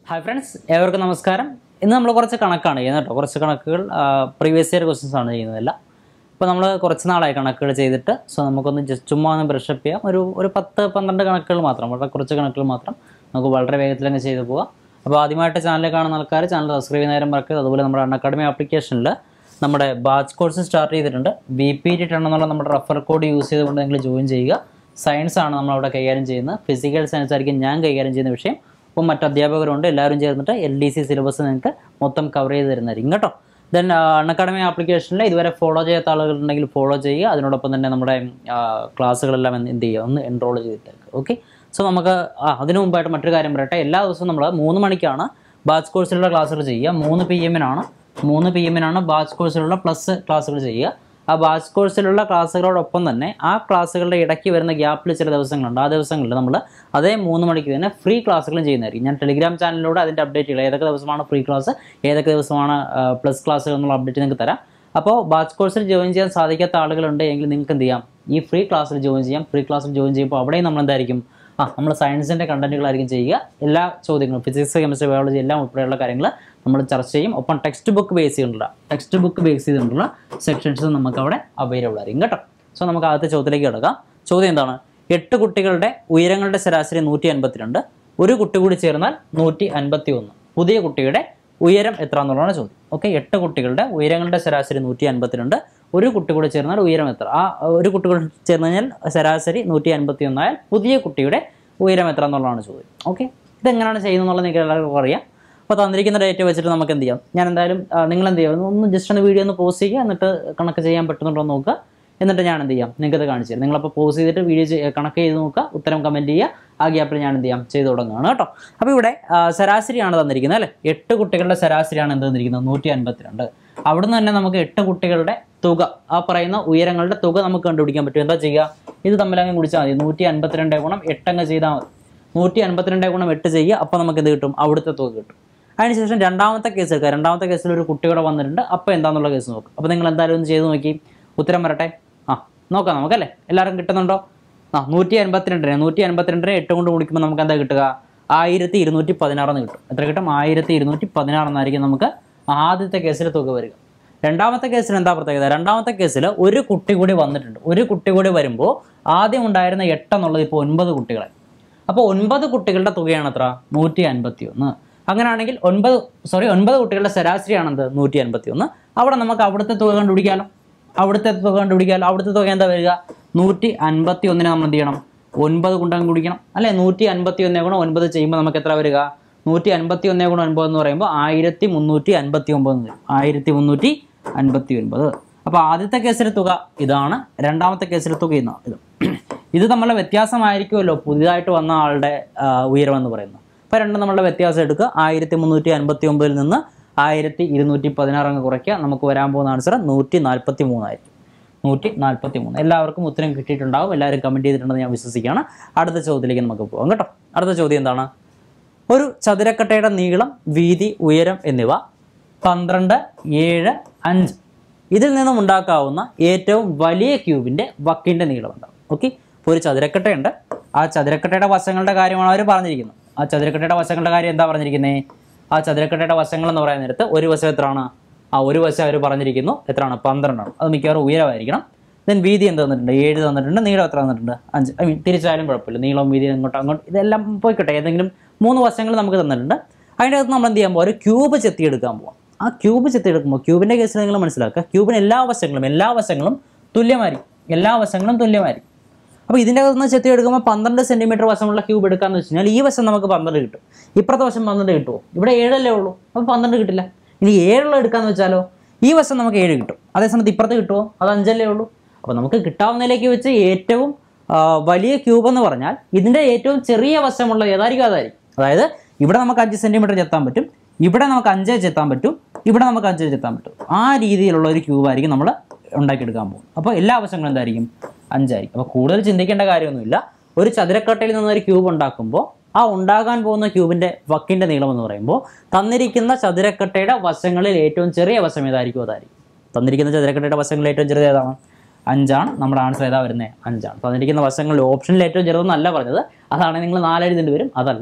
hi friends ഏവർക്കും നമസ്കാരം ഇന്ന് നമ്മൾ കുറച്ച് കണക്കാണ് ചെയ്യുന്നത് കേട്ടോ കുറച്ച് കണക്കുകൾ പ്രീവിയസ് ഇയർ ക്വസ്റ്റ്യൻസ് ആണ് ചെയ്യുന്നതല്ല ഇപ്പോൾ നമ്മൾ കുറച്ച് നാളായി കണക്കുകൾ ചെയ്തിട്ട് സോ നമുക്കൊന്ന് ജസ്റ്റ് ചുമ്മാ ഒന്ന് ബ്രഷപ്പ് ചെയ്യാം ഒരു ഒരു പത്ത് പന്ത്രണ്ട് കണക്കുകൾ മാത്രം വളരെ കുറച്ച് കണക്കുകൾ മാത്രം നമുക്ക് വളരെ വേഗത്തിൽ അങ്ങ് ചെയ്തു പോകാം അപ്പോൾ ആദ്യമായിട്ട് ചാനൽ കാണുന്ന ആൾക്കാർ ചാനൽ സബ്സ്ക്രൈബ് ചെയ്യുന്നവരും മറക്കരുത് അതുപോലെ നമ്മുടെ അൺ അക്കാഡമി ആപ്ലിക്കേഷനിൽ നമ്മുടെ ബാച്ച് കോഴ്സ് സ്റ്റാർട്ട് ചെയ്തിട്ടുണ്ട് ബി പി ടി ടെൺ എന്നുള്ള നമ്മുടെ റെഫർ കോഡ് യൂസ് ചെയ്തുകൊണ്ട് നിങ്ങൾ ജോയിൻ ചെയ്യുക സയൻസ് ആണ് നമ്മളവിടെ കൈകാര്യം ചെയ്യുന്നത് ഫിസിക്കൽ സയൻസ് ആയിരിക്കും ഞാൻ കൈകാര്യം ചെയ്യുന്ന വിഷയം അപ്പം മറ്റ് അധ്യാപകരുണ്ട് എല്ലാവരും ചേർന്നിട്ട് എൽ ഡി സി സിലബസ് നിങ്ങൾക്ക് മൊത്തം കവർ ചെയ്ത് തരുന്നതായിരിക്കും കേട്ടോ ദെൻ അൺഅക്കാഡമി ആപ്ലിക്കേഷനിൽ ഇതുവരെ ഫോളോ ചെയ്യാത്ത ആളുകളുണ്ടെങ്കിൽ ഫോളോ ചെയ്യുക അതിനോടൊപ്പം തന്നെ നമ്മുടെ ആ, ക്ലാസ്സുകളെല്ലാം എന്ത് എന്ത് ചെയ്യുക ഒന്ന് എൻറോൾ ചെയ്തിട്ടേക്ക് ഓക്കെ സോ നമുക്ക് ആ അതിനു മുമ്പായിട്ട് മറ്റൊരു കാര്യം പറയട്ടെ എല്ലാ ദിവസവും നമ്മൾ മൂന്ന് മണിക്കാണ് ബാച്ച് കോഴ്സിലുള്ള ക്ലാസ്സുകൾ ചെയ്യുക മൂന്ന് പി എമ്മിനാണ് മൂന്ന് പി എമ്മിനാണ് ബാച്ച് കോഴ്സിലുള്ള പ്ലസ് ക്ലാസ്സുകൾ ചെയ്യുക ആ ബാച്ച് കോഴ്സിലുള്ള ക്ലാസ്സുകളോടൊപ്പം തന്നെ ആ ക്ലാസ്സുകളുടെ ഇടയ്ക്ക് വരുന്ന ഗ്യാപ്പിൽ ചില ദിവസങ്ങളുണ്ട് ആ ദിവസങ്ങളിൽ നമ്മൾ അതേ മൂന്ന് മണിക്ക് തന്നെ ഫ്രീ ക്ലാസ്സുകളും ചെയ്യുന്നതായിരിക്കും ഞാൻ ടെലിഗ്രാം ചാനലിലൂടെ അതിൻ്റെ അപ്ഡേറ്റുകൾ ഏതൊക്കെ ദിവസമാണ് ഫ്രീ ക്ലാസ് ഏതൊക്കെ ദിവസമാണ് പ്ലസ് ക്ലാസ്സുകൾ എന്നുള്ള അപ്ഡേറ്റ് നിങ്ങൾക്ക് തരാം അപ്പോൾ ബാച്ച് കോഴ്സിൽ ജോയിൻ ചെയ്യാൻ സാധിക്കാത്ത ആളുകളുണ്ട് എങ്കിൽ നിങ്ങൾക്ക് എന്ത് ചെയ്യാം ഈ ഫ്രീ ക്ലാസ്സിൽ ജോയിൻ ചെയ്യാം ഫ്രീ ക്ലാസ്സിൽ ജോയിൻ ചെയ്യുമ്പോൾ അവിടെയും നമ്മൾ എന്തായിരിക്കും ആ നമ്മൾ സയൻസിൻ്റെ കണ്ടന്റുകളായിരിക്കും ചെയ്യുക എല്ലാ ചോദ്യങ്ങളും ഫിസിക്സ് കെമിസ്ട്രി ബയോളജി എല്ലാം ഉൾപ്പെടെയുള്ള കാര്യങ്ങൾ നമ്മൾ ചർച്ച ചെയ്യും ഒപ്പം ടെക്സ്റ്റ് ബുക്ക് ബേസ് ചെയ്തിട്ടുള്ള ടെക്സ്റ്റ് ബുക്ക് ബേസ് ചെയ്തിട്ടുള്ള സെക്ഷൻസ് നമുക്ക് അവിടെ അവൈലബിൾ ആയിരിക്കും കേട്ടോ സോ നമുക്ക് ആദ്യത്തെ ചോദ്യത്തിലേക്ക് കിടക്കാം ചോദ്യം എന്താണ് എട്ട് കുട്ടികളുടെ ഉയരങ്ങളുടെ ശരാശരി നൂറ്റി അൻപത്തിരണ്ട് ഒരു കുട്ടി കൂടി ചേർന്നാൽ നൂറ്റി അൻപത്തി ഒന്ന് പുതിയ കുട്ടിയുടെ ഉയരം എത്ര എന്നുള്ളതാണ് ചോദ്യം ഓക്കെ എട്ട് കുട്ടികളുടെ ഉയരങ്ങളുടെ ശരാശരി നൂറ്റി അൻപത്തിരണ്ട് ഒരു കുട്ടി കൂടി ചേർന്നാൽ ഉയരം എത്ര ആ ഒരു കുട്ടി കൂടി ചേർന്ന് കഴിഞ്ഞാൽ ശരാശരി നൂറ്റി അൻപത്തി ഒന്നായാൽ പുതിയ കുട്ടിയുടെ ഉയരം എത്ര എന്നുള്ളതാണ് ചോദ്യം ഓക്കെ ഇതെങ്ങനെയാണ് ചെയ്യുന്നത് എന്നുള്ളത് നിങ്ങൾക്ക് എല്ലാവർക്കും അറിയാം അപ്പോൾ തന്നിരിക്കുന്ന ഡേറ്റ് വെച്ചിട്ട് നമുക്ക് എന്ത് ചെയ്യാം ഞാൻ എന്തായാലും ആ, നിങ്ങൾ എന്ത് ചെയ്യാം ഒന്ന് ജസ്റ്റ് ഒന്ന് വീഡിയോ ഒന്ന് പോസ്റ്റ് ചെയ്യുക എന്നിട്ട് കണക്ക് ചെയ്യാൻ പറ്റുന്നുണ്ടോ എന്ന് നോക്കുക എന്നിട്ട് ഞാൻ എന്ത് ചെയ്യാം നിങ്ങൾക്ക് അത് കാണിച്ചു തരാം നിങ്ങളപ്പോൾ പോസ് ചെയ്തിട്ട് വീഡിയോ ചെയ്യ- കണക്ക് ചെയ്ത് നോക്കുക ഉത്തരം കമൻറ്റ് ചെയ്യുക ആ ഗ്യാപ്പിൽ ഞാൻ എന്ത് ചെയ്യാം ചെയ്ത് തുടങ്ങുകയാണ് കേട്ടോ അപ്പോൾ ഇവിടെ ആ, ശരാശരിയാണ് തന്നിരിക്കുന്നത് അല്ലേ എട്ട് കുട്ടികളുടെ ശരാശരിയാണ് എന്ത് തന്നിരിക്കുന്നത് നൂറ്റി അൻപത്തിരണ്ട് അവിടുന്ന് തന്നെ നമുക്ക് എട്ട് കുട്ടികളുടെ തുക ആ പറയുന്ന ഉയരങ്ങളുടെ തുക നമുക്ക് കണ്ടുപിടിക്കാൻ പറ്റും എന്താ ചെയ്യുക ഇത് തമ്മിലങ്ങ് കുടിച്ചാൽ മതി നൂറ്റി അൻപത്തിരണ്ട് ഗുണം എട്ടങ്ങ് ചെയ്താൽ മതി നൂറ്റി അൻപത്തിരണ്ട് ഗുണം എട്ട് ചെയ്യുക അപ്പോൾ നമുക്ക് എന്ത് കിട്ടും അവിടുത്തെ തുക കിട്ടും അതിനുശേഷം രണ്ടാമത്തെ കേസ് എടുക്കുക രണ്ടാമത്തെ കേസിൽ ഒരു കുട്ടിയുടെ വന്നിട്ടുണ്ട് അപ്പോൾ എന്താണെന്നുള്ള കേസ് നോക്കും അപ്പോൾ നിങ്ങൾ എന്തായാലും ഒന്ന് ചെയ്ത് നോക്കി ഉത്തരം വരട്ടെ ആ നോക്കാം നമുക്കല്ലേ എല്ലാവർക്കും കിട്ടുന്നുണ്ടോ ആ നൂറ്റി അൻപത്തിരണ്ടിന് നൂറ്റി അൻപത്തിരണ്ടിന് എട്ട് കൊണ്ട് കുടിക്കുമ്പോൾ നമുക്ക് എന്താ കിട്ടുക ആയിരത്തി ഇരുന്നൂറ്റി പതിനാറെന്ന് കിട്ടും എത്ര കിട്ടും ആയിരത്തി ഇരുന്നൂറ്റി പതിനാറെന്നായിരിക്കും നമുക്ക് ആദ്യത്തെ കേസിൽ തുക വരിക രണ്ടാമത്തെ കേസിൽ എന്താ പ്രത്യേകത രണ്ടാമത്തെ കേസിൽ ഒരു കുട്ടി കൂടി വന്നിട്ടുണ്ട് ഒരു കുട്ടി കൂടി വരുമ്പോൾ ആദ്യം ഉണ്ടായിരുന്ന എട്ട് എന്നുള്ളത് ഇപ്പോൾ ഒൻപത് കുട്ടികളെ അപ്പോൾ ഒൻപത് കുട്ടികളുടെ തുകയാണ് എത്ര നൂറ്റി അൻപത്തി ഒന്ന് അങ്ങനെയാണെങ്കിൽ ഒൻപത് സോറി ഒൻപത് കുട്ടികളുടെ ശരാശരിയാണെന്ത് നൂറ്റി അൻപത്തി ഒന്ന് അവിടെ നമുക്ക് അവിടുത്തെ തുക കണ്ടുപിടിക്കാമല്ലോ അവിടുത്തെ തുക കണ്ടുപിടിക്കാമല്ലോ അവിടുത്തെ തുക എന്താ വരിക നൂറ്റി അൻപത്തി ഒന്നിനെ നമ്മൾ എന്ത് ചെയ്യണം ഒൻപത് കൊണ്ടങ്ങ് കുടിക്കണം അല്ലേ നൂറ്റി അൻപത്തി ഒന്നേ ഗുണം ഒൻപത് ചെയ്യുമ്പോൾ നമുക്ക് എത്ര വരിക നൂറ്റി അൻപത്തി ഒന്നേ ഗുണം ഒൻപത് എന്ന് പറയുമ്പോൾ ആയിരത്തി മുന്നൂറ്റി അൻപത്തി ഒമ്പത് എന്ന് വരും ആയിരത്തി മുന്നൂറ്റി അൻപത്തി ഒൻപത് അപ്പോൾ ആദ്യത്തെ കേസിലെ തുക ഇതാണ് രണ്ടാമത്തെ കേസിലെ തുക ഇതാണ് ഇത് ഇത് തമ്മിലുള്ള വ്യത്യാസമായിരിക്കുമല്ലോ പുതിയതായിട്ട് വന്ന ആളുടെ ആ, ഉയരം എന്ന് പറയുന്നത് അപ്പോൾ രണ്ടും നമ്മളുടെ വ്യത്യാസം എടുക്കുക ആയിരത്തി മുന്നൂറ്റി അൻപത്തി ഒമ്പതിൽ നിന്ന് ആയിരത്തി ഇരുന്നൂറ്റി പതിനാറ് അങ്ങ് കുറയ്ക്കുക നമുക്ക് വരാൻ പോകുന്ന ആൻസർ നൂറ്റി നാൽപ്പത്തി മൂന്നായിരിക്കും നൂറ്റി നാൽപ്പത്തി മൂന്ന് എല്ലാവർക്കും ഉത്തരം കിട്ടിയിട്ടുണ്ടാവും എല്ലാവരും കമൻറ്റ് ചെയ്തിട്ടുണ്ടെന്ന് ഞാൻ വിശ്വസിക്കുകയാണ് അടുത്ത ചോദ്യത്തിലേക്ക് നമുക്ക് പോകാം കേട്ടോ അടുത്ത ചോദ്യം എന്താണ് ഒരു ചതുരക്കട്ടയുടെ നീളം വീതി ഉയരം എന്നിവ പന്ത്രണ്ട് ഏഴ് അഞ്ച് ഇതിൽ നിന്നും ഉണ്ടാക്കാവുന്ന ഏറ്റവും വലിയ ക്യൂബിൻ്റെ വക്കിൻ്റെ നീളം ഉണ്ടാവും ഓക്കെ ഇപ്പോൾ ഒരു ചതുരക്കട്ടയുണ്ട് ആ ചതുരക്കട്ടയുടെ വശങ്ങളുടെ കാര്യമാണ് അവർ പറഞ്ഞിരിക്കുന്നത് ആ ചതുരക്കട്ടയുടെ വശങ്ങളുടെ കാര്യം എന്താ പറഞ്ഞിരിക്കുന്നത് ആ ചതുരക്കട്ടയുടെ വശങ്ങൾ എന്ന് പറയുന്ന നേരത്ത് ഒരു വശം എത്രയാണ് ആ ഒരു വശം അവർ പറഞ്ഞിരിക്കുന്നു എത്രയാണ് പന്ത്രണ്ടാണ് അത് മിക്കവാറും ഉയരമായിരിക്കണം ദെൻ വീതി എന്ത് തന്നിട്ടുണ്ട് ഏഴ് തന്നിട്ടുണ്ട് നീളം എത്ര തന്നിട്ടുണ്ട് അഞ്ച് ഐ മീൻ തിരിച്ചായാലും കുഴപ്പമില്ല നീളവും വീതിയും ഇങ്ങോട്ട് അങ്ങോട്ട് ഇതെല്ലാം പോയിക്കോട്ടെ ഏതെങ്കിലും മൂന്ന് വശങ്ങൾ നമുക്ക് തന്നിട്ടുണ്ട് അതിൻ്റെ അകത്ത് നമ്മൾ എന്ത് ചെയ്യാൻ പോകും ഒരു ക്യൂബ് ചെത്തിയെടുക്കാൻ പോവാം ആ ക്യൂബ് ചെത്തിയെടുക്കുമ്പോൾ ക്യൂബിൻ്റെ കേസിൽ നിങ്ങൾ മനസ്സിലാക്കുക ക്യൂബിന് എല്ലാ വശങ്ങളും എല്ലാ വശങ്ങളും തുല്യമായിരിക്കും എല്ലാ വശങ്ങളും തുല്യമായിരിക്കും അപ്പോൾ ഇതിൻ്റെ അകത്ത് നിന്ന് ചെത്തിയെടുക്കുമ്പോൾ പന്ത്രണ്ട് സെൻറ്റിമീറ്റർ വശമുള്ള ക്യൂബ് എടുക്കാന്ന് വെച്ച് കഴിഞ്ഞാൽ ഈ വശം നമുക്ക് പന്ത്രണ്ട് കിട്ടും ഇപ്പുറത്തെ വശം പന്ത്രണ്ട് കിട്ടുമോ ഇവിടെ ഏഴല്ലേ ഉള്ളൂ അപ്പോൾ പന്ത്രണ്ട് കിട്ടില്ല ഇനി ഏഴുള്ള എടുക്കാന്ന് വെച്ചാലോ ഈ വശം നമുക്ക് ഏഴ് കിട്ടും അതേസമയത്ത് ഇപ്പുറത്ത് കിട്ടുമോ അത് അഞ്ചല്ലേ ഉള്ളൂ അപ്പോൾ നമുക്ക് കിട്ടാവുന്നതിലേക്ക് വെച്ച് ഏറ്റവും ആ, വലിയ ക്യൂബ് എന്ന് പറഞ്ഞാൽ ഇതിൻ്റെ ഏറ്റവും ചെറിയ വശമുള്ള ഏതായിരിക്കും അതായിരിക്കും അതായത് ഇവിടെ നമുക്ക് അഞ്ച് സെൻറ്റിമീറ്റർ ചെത്താൻ പറ്റും ഇവിടെ നമുക്ക് അഞ്ചേ ചെത്താൻ പറ്റും ഇവിടെ നമുക്ക് അഞ്ചേ ചെത്താൻ പറ്റും ആ രീതിയിലുള്ള ഒരു ക്യൂബായിരിക്കും നമ്മൾ ഉണ്ടാക്കിയെടുക്കാൻ പോകുന്നത് അപ്പോൾ എല്ലാ വശങ്ങളും എന്തായിരിക്കും അഞ്ചായിരിക്കും അപ്പോൾ കൂടുതൽ ചിന്തിക്കേണ്ട കാര്യമൊന്നുമില്ല ഒരു ചതുരക്കട്ടയിൽ നിന്ന് ഒരു ക്യൂബ് ഉണ്ടാക്കുമ്പോൾ ആ ഉണ്ടാകാൻ പോകുന്ന ക്യൂബിൻ്റെ വക്കിൻ്റെ നീളം എന്ന് പറയുമ്പോൾ തന്നിരിക്കുന്ന ചതുരക്കട്ടയുടെ വശങ്ങളിൽ ഏറ്റവും ചെറിയ വശം ഏതായിരിക്കും അതായിരിക്കും തന്നിരിക്കുന്ന ചതുരക്കട്ടയുടെ വശങ്ങളിൽ ഏറ്റവും ചെറുത് ഏതാണ് അഞ്ചാണ് നമ്മുടെ ആൻസർ ഏതാ വരുന്നത് അഞ്ചാണ് തന്നിരിക്കുന്ന വശങ്ങളിൽ ഓപ്ഷനിൽ ഏറ്റവും ചെറുതെന്നല്ല പറഞ്ഞത് അതാണ് നിങ്ങൾ നാലെഴുതേണ്ടി വരും അതല്ല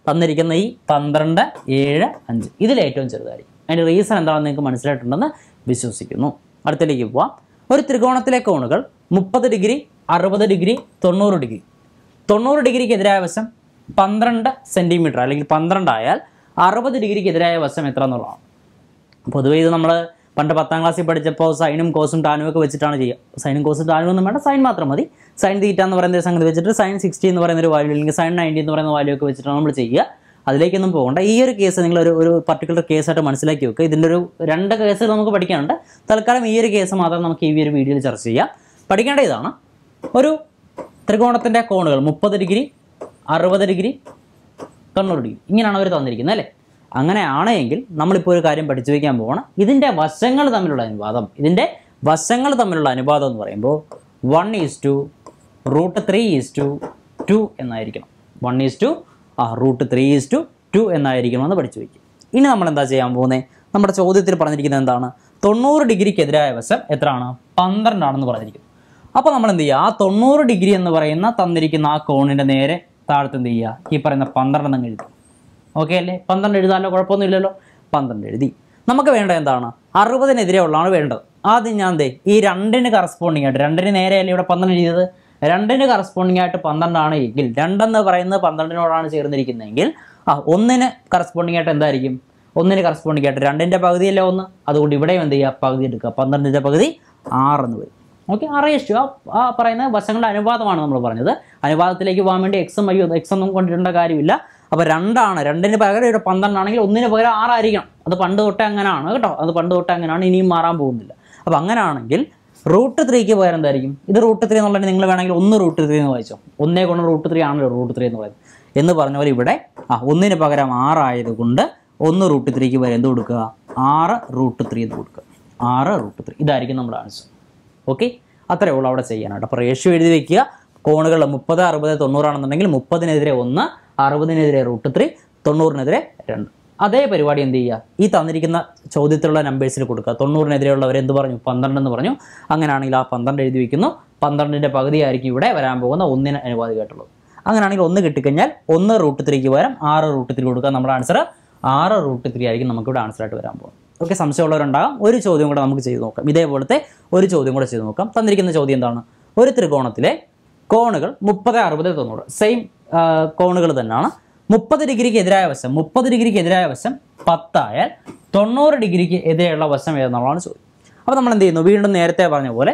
തന്നിരിക്കുന്ന ഈ പന്ത്രണ്ട് ഏഴ് അഞ്ച് ഇതിൽ ഏറ്റവും ചെറുതായിരിക്കും അതിൻ്റെ റീസൺ എന്താണെന്ന് നിങ്ങൾക്ക് മനസ്സിലായിട്ടുണ്ടെന്ന് വിശ്വസിക്കുന്നു അടുത്തിലേക്ക് പോവാം ഒരു ത്രികോണത്തിലെ കോണുകൾ മുപ്പത് ഡിഗ്രി അറുപത് ഡിഗ്രി തൊണ്ണൂറ് ഡിഗ്രി തൊണ്ണൂറ് ഡിഗ്രിക്ക് എതിരായ വശം പന്ത്രണ്ട് സെൻറ്റിമീറ്റർ അല്ലെങ്കിൽ പന്ത്രണ്ട് ആയാൽ അറുപത് ഡിഗ്രിക്ക് എതിരായ വശം എത്ര എന്നുള്ളതാണ് പൊതുവേ ഇത് നമ്മൾ പണ്ട് പത്താം ക്ലാസ്സിൽ പഠിച്ചപ്പോൾ സൈനും കോസും ടാനും ഒക്കെ വെച്ചിട്ടാണ് ചെയ്യുക സൈനും കോസും ടാനും ഒന്നും വേണ്ട സൈൻ മാത്രം മതി സൈൻ തീറ്റ എന്ന് പറയുന്ന ഒരു സംഗതി വെച്ചിട്ട് സൈൻ സിക്സ്റ്റി എന്ന് പറയുന്ന ഒരു വാല്യൂ അല്ലെങ്കിൽ സൈൻ നയൻറ്റി എന്ന് പറയുന്ന വാല്യൂ ഒക്കെ വെച്ചിട്ടാണ് നമ്മൾ ചെയ്യുക അതിലേക്കൊന്നും പോകണ്ട ഈ ഒരു കേസ് നിങ്ങൾ ഒരു ഒരു പർട്ടിക്കുലർ കേസായിട്ട് മനസ്സിലാക്കി വെക്കുക ഇതിൻ്റെ ഒരു രണ്ട് കേസ് നമുക്ക് പഠിക്കാനുണ്ട് തൽക്കാലം ഈ ഒരു കേസ് മാത്രം നമുക്ക് ഈ ഒരു വീഡിയോയിൽ ചർച്ച ചെയ്യാം പഠിക്കേണ്ട ഇതാണ് ഒരു ത്രികോണത്തിൻ്റെ കോണുകൾ മുപ്പത് ഡിഗ്രി അറുപത് ഡിഗ്രി തൊണ്ണൂറ് ഡിഗ്രി ഇങ്ങനെയാണ് അവർ തന്നിരിക്കുന്നത് അല്ലേ അങ്ങനെയാണെങ്കിൽ നമ്മളിപ്പോൾ ഒരു കാര്യം പഠിച്ചു വയ്ക്കാൻ പോകണം ഇതിൻ്റെ വശങ്ങൾ തമ്മിലുള്ള അനുപാതം ഇതിൻ്റെ വശങ്ങൾ തമ്മിലുള്ള അനുപാതം എന്ന് പറയുമ്പോൾ one is to root three is to two എന്നായിരിക്കണം വൺ ഈസ് ടു ആ root three is to two എന്നായിരിക്കണമെന്ന് പഠിച്ചു വയ്ക്കും ഇനി നമ്മൾ എന്താ ചെയ്യാൻ പോകുന്നത് നമ്മുടെ ചോദ്യത്തിൽ പറഞ്ഞിരിക്കുന്നത് എന്താണ് തൊണ്ണൂറ് ഡിഗ്രിക്ക് എതിരായ വശം എത്രയാണ് പന്ത്രണ്ടാണെന്ന് പറഞ്ഞിരിക്കുന്നു അപ്പോൾ നമ്മൾ എന്ത് ചെയ്യുക ആ തൊണ്ണൂറ് ഡിഗ്രി എന്ന് പറയുന്ന തന്നിരിക്കുന്ന ആ കോണിൻ്റെ നേരെ താഴത്ത് എന്ത് ചെയ്യുക ഈ പറയുന്ന പന്ത്രണ്ട് അങ്ങ് എഴുതി ഓക്കെ അല്ലേ പന്ത്രണ്ട് എഴുതാനോ കുഴപ്പമൊന്നുമില്ലല്ലോ പന്ത്രണ്ട് എഴുതി നമുക്ക് വേണ്ടത് എന്താണ് അറുപതിനെതിരെ ഉള്ളതാണ് വേണ്ടത് ആദ്യം ഞാൻ എന്തേ ഈ രണ്ടിന് കറസ്പോണ്ടിങ് ആയിട്ട് രണ്ടിന് നേരെയല്ലേ ഇവിടെ പന്ത്രണ്ട് എഴുതിയത് രണ്ടിന് കറസ്പോണ്ടിങ് ആയിട്ട് പന്ത്രണ്ടാണ് എങ്കിൽ രണ്ടെന്ന് പറയുന്നത് പന്ത്രണ്ടിനോടാണ് ചേർന്നിരിക്കുന്നതെങ്കിൽ ആ ഒന്നിന് കറസ്പോണ്ടിങ് ആയിട്ട് എന്തായിരിക്കും ഒന്നിന് കറസ്പോണ്ടിങ് ആയിട്ട് രണ്ടിൻ്റെ പകുതിയല്ലേ ഒന്ന് അതുകൊണ്ട് ഇവിടെയും എന്ത് ചെയ്യുക പകുതി എടുക്കുക പന്ത്രണ്ടിൻ്റെ പകുതി ആറെന്ന് വരും ഓക്കെ ആറ് ഇഷ്ടു ആ ആ പറയുന്ന വശങ്ങളുടെ അനുപാതമാണ് നമ്മൾ പറഞ്ഞത് അനുപാതത്തിലേക്ക് പോകാൻ വേണ്ടി എക്സും അയ്യോ എക്സ് ഒന്നും കൊണ്ടിടേണ്ട കാര്യമില്ല അപ്പോൾ രണ്ടാണ് രണ്ടിന് പകരം ഇവിടെ പന്ത്രണ്ടാണെങ്കിൽ ഒന്നിന് പകരം ആറായിരിക്കണം അത് പണ്ട് തൊട്ടേ അങ്ങനെയാണ് കേട്ടോ അത് പണ്ട് തൊട്ടേ അങ്ങനെയാണ് ഇനിയും മാറാൻ പോകുന്നില്ല അപ്പോൾ അങ്ങനെയാണെങ്കിൽ റൂട്ട് ത്രീക്ക് പകരം എന്തായിരിക്കും ഇത് റൂട്ട് ത്രീ എന്നുള്ളത് നിങ്ങൾ വേണമെങ്കിൽ ഒന്ന് റൂട്ട് ത്രീ എന്ന് വായിച്ചോ ഒന്നേ കൊണ്ട് റൂട്ട് ത്രീ ആണല്ലോ റൂട്ട് ത്രീ എന്ന് പറയുന്നത് എന്ന് പറഞ്ഞ പോലെ ഇവിടെ ആ ഒന്നിന് പകരം ആറായതുകൊണ്ട് ഒന്ന് റൂട്ട് ത്രീക്ക് പകരം എന്ത് കൊടുക്കുക ആറ് റൂട്ട് ത്രീ എന്ന് കൊടുക്കുക ആറ് റൂട്ട് ത്രീ ഇതായിരിക്കും നമ്മുടെ ആൻസർ ഓക്കെ അത്രേ ഉള്ളൂ അവിടെ ചെയ്യാനായിട്ട് അപ്പോൾ റേഷ്യോ എഴുതി വെക്കുക കോണുകൾ മുപ്പത് അറുപത് തൊണ്ണൂറാണെന്നുണ്ടെങ്കിൽ മുപ്പതിനെതിരെ ഒന്ന് അറുപതിനെതിരെ റൂട്ട് ത്രീ തൊണ്ണൂറിനെതിരെ രണ്ട് അതേ പരിപാടി എന്ത് ചെയ്യുക ഈ തന്നിരിക്കുന്ന ചോദ്യത്തിലുള്ള നമ്പേഴ്സിൽ കൊടുക്കുക തൊണ്ണൂറിനെതിരെയുള്ളവർ എന്ത് പറഞ്ഞു പന്ത്രണ്ട് എന്ന് പറഞ്ഞു അങ്ങനെയാണെങ്കിൽ ആ പന്ത്രണ്ട് എഴുതി വയ്ക്കുന്നു പന്ത്രണ്ടിൻ്റെ പകുതിയായിരിക്കും ഇവിടെ വരാൻ പോകുന്ന ഒന്നിന് അനുപാതികമായിട്ടുള്ളത് അങ്ങനെയാണെങ്കിൽ ഒന്ന് കിട്ടിക്കഴിഞ്ഞാൽ ഒന്ന് റൂട്ട് ത്രീക്ക് പകരം ആറ് റൂട്ട് ത്രീ കൊടുക്കുക നമ്മുടെ ആൻസർ ആറ് റൂട്ട് ത്രീ ആയിരിക്കും നമുക്കിവിടെ ആൻസറായിട്ട് വരാൻ പോകുന്നത് ഓക്കെ സംശയമുള്ളവരുണ്ടാകാം ഒരു ചോദ്യം കൂടെ നമുക്ക് ചെയ്ത് നോക്കാം ഇതേപോലത്തെ ഒരു ചോദ്യം കൂടെ ചെയ്ത് നോക്കാം തന്നിരിക്കുന്ന ചോദ്യം എന്താണ് ഒരു ത്രികോണത്തിലെ കോണുകൾ മുപ്പത് അറുപത് തൊണ്ണൂറ് സെയിം കോണുകൾ തന്നെയാണ് മുപ്പത് ഡിഗ്രിക്ക് എതിരായ വശം മുപ്പത് ഡിഗ്രിക്ക് എതിരായ വശം പത്തായാൽ തൊണ്ണൂറ് ഡിഗ്രിക്ക് എതിരെയുള്ള വശം ഏതെന്നുള്ളതാണ് ചോദ്യം അപ്പോൾ നമ്മൾ എന്ത് ചെയ്യുന്നു വീണ്ടും നേരത്തെ പറഞ്ഞ പോലെ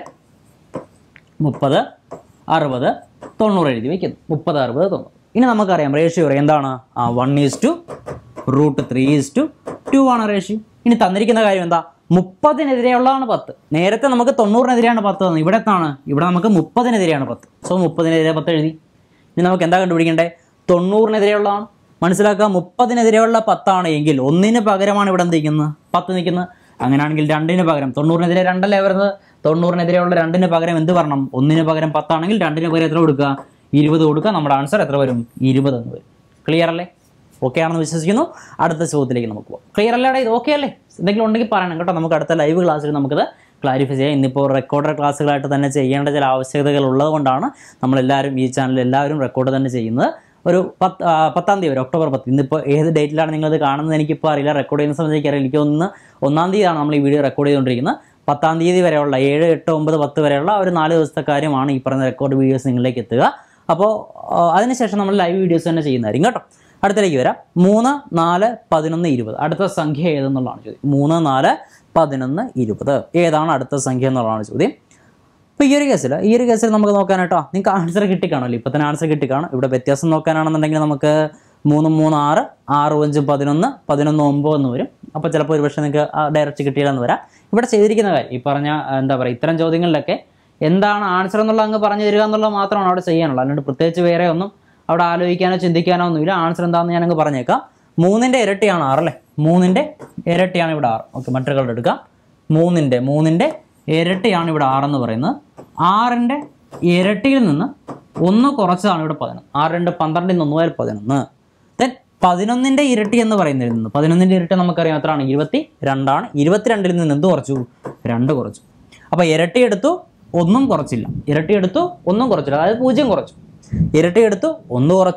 മുപ്പത് അറുപത് തൊണ്ണൂറ് എഴുതി വയ്ക്കുന്നു മുപ്പത് അറുപത് തൊണ്ണൂറ് ഇനി നമുക്കറിയാം റേഷ്യോ എന്താണ് ആ one is to root three is to two ആണ് റേഷ്യോ ഇനി തന്നിരിക്കുന്ന കാര്യം എന്താ മുപ്പതിനെതിരെയുള്ളതാണ് പത്ത് നേരത്തെ നമുക്ക് തൊണ്ണൂറിനെതിരെയാണ് പത്ത് തന്നത് ഇവിടെ എത്താണ് ഇവിടെ നമുക്ക് മുപ്പതിനെതിരെയാണ് പത്ത് സോ മുപ്പതിനെതിരെ പത്ത് എഴുതി ഇനി നമുക്ക് എന്താ കണ്ടുപിടിക്കേണ്ടത് തൊണ്ണൂറിനെതിരെയുള്ളതാണ് മനസ്സിലാക്കുക മുപ്പതിനെതിരെയുള്ള പത്താണ് എങ്കിൽ ഒന്നിന് പകരമാണ് ഇവിടെ എന്ത് നിൽക്കുന്നത് പത്ത് നിൽക്കുന്നത് അങ്ങനെയാണെങ്കിൽ രണ്ടിന് പകരം തൊണ്ണൂറിനെതിരെ രണ്ടല്ലേ വരുന്നത് തൊണ്ണൂറിനെതിരെയുള്ള രണ്ടിന് പകരം എന്ത് പറയണം ഒന്നിന് പകരം പത്താണെങ്കിൽ രണ്ടിന് പകരം എത്ര കൊടുക്കുക ഇരുപത് കൊടുക്കുക നമ്മുടെ ആൻസർ എത്ര വരും ഇരുപത് എന്ന് വരും ക്ലിയർ അല്ലേ ഓക്കെ ആണെന്ന് വിശ്വസിക്കുന്നു അടുത്ത ചോദ്യത്തിലേക്ക് നമുക്ക് പോകാം ക്ലിയർ അല്ലേ ഇത് ഓക്കെ അല്ലേ എന്തെങ്കിലും ഉണ്ടെങ്കിൽ പറയണം കേട്ടോ നമുക്ക് അടുത്ത ലൈവ് ക്ലാസ്സിൽ നമുക്കത് ക്ലാരിഫൈ ചെയ്യാം ഇന്നിപ്പോൾ റെക്കോർഡർ ക്ലാസ്സുകളായിട്ട് തന്നെ ചെയ്യേണ്ട ചില ആവശ്യകതകൾ ഉള്ളതുകൊണ്ടാണ് നമ്മളെല്ലാവരും ഈ ചാനൽ എല്ലാവരും റെക്കോർഡ് തന്നെ ചെയ്യുന്നത് ഒരു പത്ത് ആ, പത്താം തീയതി വരെ ഒക്ടോബർ പത്ത് ഇന്നിപ്പോൾ ഏത് ഡേറ്റിലാണ് നിങ്ങളിത് കാണുന്നത് എനിക്കിപ്പോൾ അറിയില്ല റെക്കോർഡ് ചെയ്യുന്ന സമയത്ത് എനിക്കറിയില്ല എനിക്ക് ഒന്ന് ഒന്നാം തീയതിയാണ് നമ്മൾ ഈ വീഡിയോ റെക്കോർഡ് ചെയ്തുകൊണ്ടിരിക്കുന്നത് പത്താം തീയതി വരെയുള്ള ഏഴ് എട്ട് ഒമ്പത് പത്ത് വരെയുള്ള ആ ഒരു നാല് ദിവസത്തെ കാര്യമാണ് ഈ പറയുന്ന റെക്കോർഡ് വീഡിയോസ് നിങ്ങളിലേക്ക് എത്തുക അപ്പോൾ ആ, അതിനുശേഷം നമ്മൾ ലൈവ് വീഡിയോസ് തന്നെ ചെയ്യുന്നതായിരിക്കും കേട്ടോ അടുത്തേക്ക് വരാം മൂന്ന് നാല് പതിനൊന്ന് ഇരുപത് അടുത്ത സംഖ്യ ഏതെന്നുള്ളതാണ് ചോദ്യം മൂന്ന് നാല് പതിനൊന്ന് ഇരുപത് ഏതാണ് അടുത്ത സംഖ്യ എന്നുള്ളതാണ് ചോദ്യം അപ്പോൾ ഈ ഒരു കേസിൽ ഈ ഒരു കേസിൽ നമുക്ക് നോക്കാനായിട്ടോ നിങ്ങൾക്ക് ആൻസർ കിട്ടിക്കാണല്ലോ ഇപ്പോൾ തന്നെ ആൻസർ കിട്ടിക്കാണും ഇവിടെ വ്യത്യാസം നോക്കാനാണെന്നുണ്ടെങ്കിൽ നമുക്ക് മൂന്ന് മൂന്ന് ആറ് ആറ് അഞ്ച് പതിനൊന്ന് പതിനൊന്ന് ഒമ്പത് എന്ന് വരും അപ്പോൾ ചിലപ്പോൾ ഒരു പക്ഷേ നിങ്ങൾക്ക് ഡയറക്റ്റ് കിട്ടിയില്ലെന്ന് വരാം ഇവിടെ ചെയ്തിരിക്കുന്ന കാര്യം ഈ പറഞ്ഞ ആ, എന്താ പറയുക ഇത്തരം ചോദ്യങ്ങളിലൊക്കെ എന്താണ് ആൻസർ എന്നുള്ളത് അങ്ങ് പറഞ്ഞു തരിക എന്നുള്ളത് മാത്രമാണ് അവിടെ ചെയ്യാനുള്ളത് അല്ലാണ്ട് പ്രത്യേകിച്ച് വേറെ ഒന്നും അവിടെ ആലോചിക്കാനോ ചിന്തിക്കാനോ ഒന്നുമില്ല ആൻസർ എന്താണെന്ന് ഞാനങ്ങ് പറഞ്ഞേക്കാം മൂന്നിൻ്റെ ഇരട്ടിയാണ് ആറ് അല്ലേ മൂന്നിൻ്റെ ഇരട്ടിയാണ് ഇവിടെ ആറ് ഓക്കെ മറ്റൊരു കളർ എടുക്കാം മൂന്നിൻ്റെ മൂന്നിൻ്റെ ഇരട്ടിയാണ് ഇവിടെ ആറെന്ന് പറയുന്നത് ആറിൻ്റെ ഇരട്ടിയിൽ നിന്ന് ഒന്ന് കുറച്ചതാണ് ഇവിടെ പതിനൊന്ന് ആറ് രണ്ട് പന്ത്രണ്ടിൽ നിന്ന് ഒന്ന് പോയാൽ പതിനൊന്ന് ദെൻ പതിനൊന്നിൻ്റെ ഇരട്ടി എന്ന് പറയുന്നതിൽ നിന്ന് പതിനൊന്നിൻ്റെ ഇരട്ടി നമുക്കറിയാം എത്രയാണ് ഇരുപത്തി രണ്ടാണ് ഇരുപത്തിരണ്ടിൽ നിന്ന് എന്ത് കുറച്ചു രണ്ട് കുറച്ചു അപ്പോൾ ഇരട്ടി എടുത്തു ഒന്നും കുറച്ചില്ല ഇരട്ടി എടുത്തു ഒന്നും കുറച്ചില്ല അതായത് പൂജ്യം കുറച്ചു ഇരട്ടി എടുത്തു ഒന്ന് കുറച്ചു